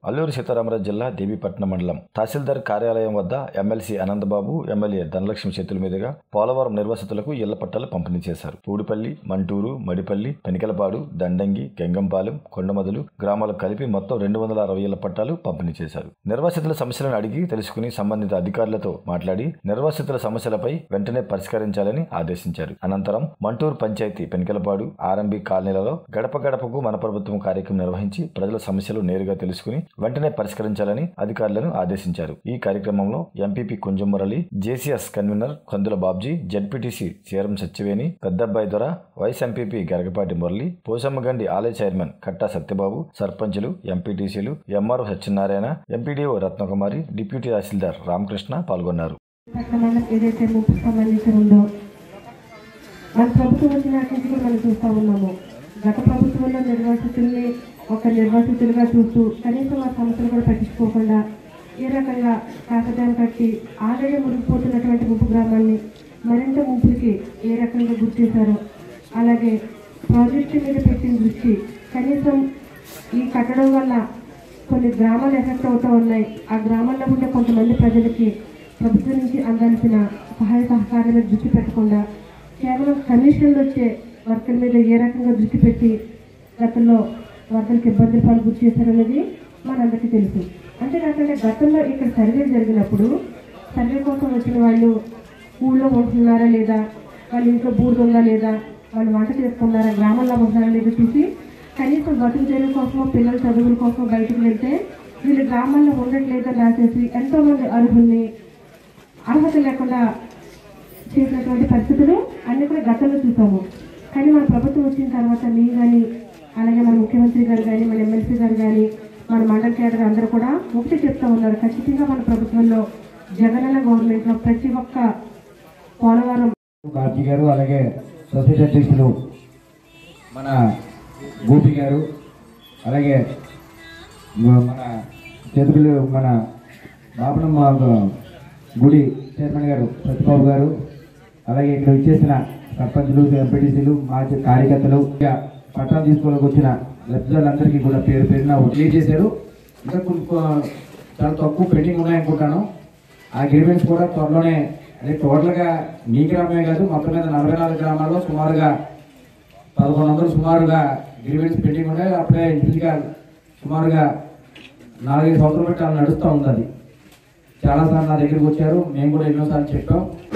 అల్లూరు సీతారామరాజు జిల్లా దేవీపట్నం మండలం తహసీల్దార్ కార్యాలయం వద్ద ఎమ్మెల్సీ అనంతబాబు ఎమ్మెల్యే ధనలక్ష్మి చేతుల మీదుగా పోలవరం నిర్వాసితులకు ఇళ్ల పట్టాలు పంపిణీ చేశారు పూడిపల్లి మంటూరు మడిపల్లి పెనికలపాడు దండంగి గంగంపాలెం కొండమదులు గ్రామాలకు కలిపి మొత్తం రెండు వందల అరవై ఇళ్ల పట్టాలు పంపిణీ చేశారు నిర్వాసితుల సమస్యలను అడిగి తెలుసుకుని సంబంధిత అధికారులతో మాట్లాడి నిర్వాసితుల సమస్యలపై వెంటనే పరిష్కరించాలని ఆదేశించారు అనంతరం మంటూరు పంచాయతీ పెనికలపాడు ఆర్ఎంబి కాలనీలలో గడప గడపకు మన ప్రభుత్వం కార్యక్రమం నిర్వహించి ప్రజల సమస్యలు నేరుగా తెలుసుకుని వెంటనే పరిష్కరించాలని అధికారులను ఆదేశించారు ఈ కార్యక్రమంలో MPP Kunjamurali JCS convener Kandula Babji ZPTC Seeram Satyaveni Peddabbayi Dora vice MPP Garagapati Murali Posammagandi ఆలయ చైర్మన్ కట్టా సత్యబాబు సర్పంచులు ఎంపీటీసీలు MRO Satyanarayana MPDO Ratnakumari deputy tahsildar Ramakrishna పాల్గొన్నారు పట్టణాలకు ఏదైతే ముప్పు సంబంధించి ఉందో మన ప్రభుత్వం వచ్చినాక నుంచి కూడా మనం చూస్తూ ఉన్నాము గత ప్రభుత్వంలో నిర్వాసితుల్ని ఒక నిర్వాసితులుగా చూస్తూ కనీసం ఆ సమస్యలు కూడా పట్టించుకోకుండా ఏ రకంగా కాకదాన్ని కట్టి ఆల్రెడీ మునిగిపోతున్నటువంటి ముంపు గ్రామాన్ని మరింత ముంపులకి ఏ రకంగా గుర్తు చేశారో అలాగే ప్రాజెక్టు మీద పెట్టిన దృష్టి కనీసం ఈ కట్టడం వల్ల కొన్ని గ్రామాలు ఎఫెక్ట్ అవుతూ ఉన్నాయి ఆ గ్రామాల్లో ఉండే కొంతమంది ప్రజలకి ప్రభుత్వం నుంచి అందాల్సిన సహాయ సహకారాల మీద దృష్టి పెట్టకుండా కేవలం కమిషన్లు వచ్చే వర్కుల మీద ఏ రకంగా దృష్టి పెట్టి గతంలో వర్కర్లకు ఇబ్బందులు పాలు గురి చేశారనేది మనందరికీ తెలుసు అంతేకాకుండా గతంలో ఇక్కడ సర్వే జరిగినప్పుడు సర్వే కోసం వచ్చిన వాళ్ళు ఊళ్ళో ఉంటున్నారా లేదా వాళ్ళ ఇంట్లో బూడిద ఉందా లేదా వాళ్ళు వంట చేసుకున్నారా గ్రామంలో ఉంటున్నారా లేదా చూసి కనీసం బతుకు తెరువు కోసమో పిల్లల చదువుల కోసం బయటకు వెళ్తే వీళ్ళు గ్రామాల్లో ఉండట్లేదని రాసేసి ఎంతోమంది అర్హుల్ని అర్హత లేకుండా చేసినటువంటి పరిస్థితులు అన్ని కూడా గతంలో చూసాము కానీ మన ప్రభుత్వం వచ్చిన తర్వాత మేము కానీ అలాగే మన ముఖ్యమంత్రి గారు కానీ మన ఎమ్మెల్సీ గారు కానీ మన మండల కేడర్ అందరూ కూడా ఒకటి చెప్తా ఉన్నారు ఖచ్చితంగా మన ప్రభుత్వంలో జగనన్న గవర్నమెంట్లో ప్రతి ఒక్క పోలవరం కార్తీ గారు అలాగే సొసైటీ అధ్యక్షులు మన గోపి గారు అలాగే మ- మన చేతులు మన బాపనమ్మ గుడి చైర్మన్ గారు సత్యబాబు గారు అలాగే ఇక్కడ వచ్చేసిన సర్పంచులు ఎంపీటీసీలు మాజీ కార్యకర్తలు ఇక పట్టాలు తీసుకోవడానికి వచ్చిన లబ్ధిదారులందరికీ కూడా పేరు పేరున క్లియర్ చేశారు ఇంకా కొన్ని కొ- చాలా తక్కువ పెండింగ్ ఉన్నాయనుకుంటాను ఆ గ్రీవెన్స్ కూడా త్వరలోనే అదే టోటల్గా మీ గ్రామమే కాదు మొత్తం మీద నలభై నాలుగు గ్రామాల్లో సుమారుగా పదకొండు వందలు సుమారుగా గ్రీవెన్స్ పెండింగ్ ఉన్నాయి అప్పుడే ఇంటిగా సుమారుగా నాలుగైదు సంవత్సరాలు పెట్టి అలా నడుస్తూ ఉంది అది చాలాసార్లు నా దగ్గరికి వచ్చారు మేము కూడా ఎన్నోసార్లు చెప్పాం